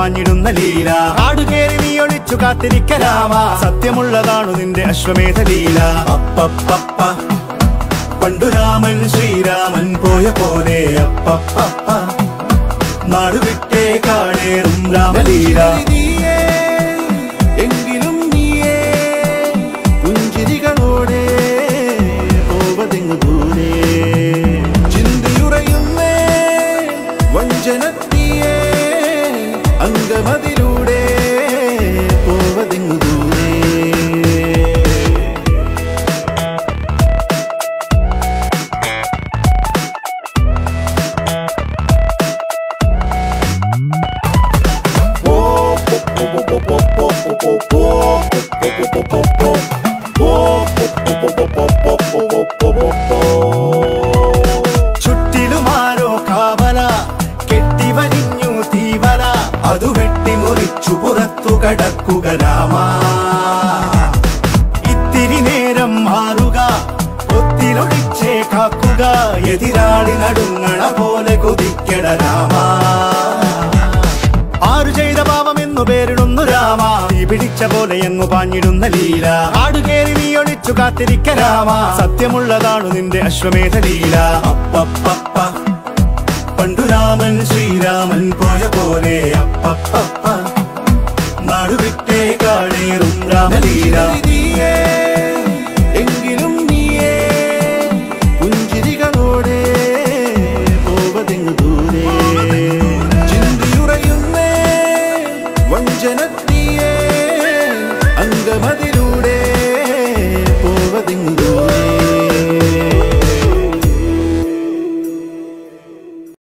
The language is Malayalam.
പാഞ്ഞിടുന്ന ലീല ആടുകേറി നീ ഒളിച്ചു കാത്തിരിക്ക രാമ സത്യമുള്ളതാണു നിന്റെ അശ്വമേധ ലീല അപ്പപ്പപ്പ പണ്ടു രാമൻ ശ്രീരാമൻ പോയ പോലെ അപ്പപ്പപ്പ നാടുവിട്ടേ കാടേറും രാമലീല നീയേ എങ്കിലും നീയേ പുഞ്ചിരികളോടെ പോവതെങ്ങു ദൂരെ ചിന്തയുറയുന്നേ വഞ്ചനത്തിയേ അംഗമതിലൂടെ പോവതെങ്ങു ദൂരെ ചുറ്റിലുമാരോ കാവല കെട്ടിവലിഞ്ഞു തീവല അതു വെട്ടിമുറിച്ചു പുറത്തു കടക്കുക രാമ ഇത്തിരി നേരം മാറുക ഒത്തിലൊളിച്ചേ കാക്കുക എതിരാളി നടുങ്ങണ പോലെ കൊതിക്കട രാമ ആരു ചെയ്ത പാപം എന്നു പേരിടുന്നു രാമ തീ പിടിച്ച പോലെ എങ്ങു പാഞ്ഞിടുന്ന ലീല ആടുകേറി നീ ഒളിച്ചു കാത്തിരിക്ക രാമ സത്യമുള്ളതാണു നിന്റെ അശ്വമേധ ലീല അപ്പപ്പപ്പ പണ്ടു രാമൻ ശ്രീരാമൻ പോയ പോലെ അപ്പപ്പപ്പ നാടുവിട്ടേ കാടേറും രാമലീല നീയേ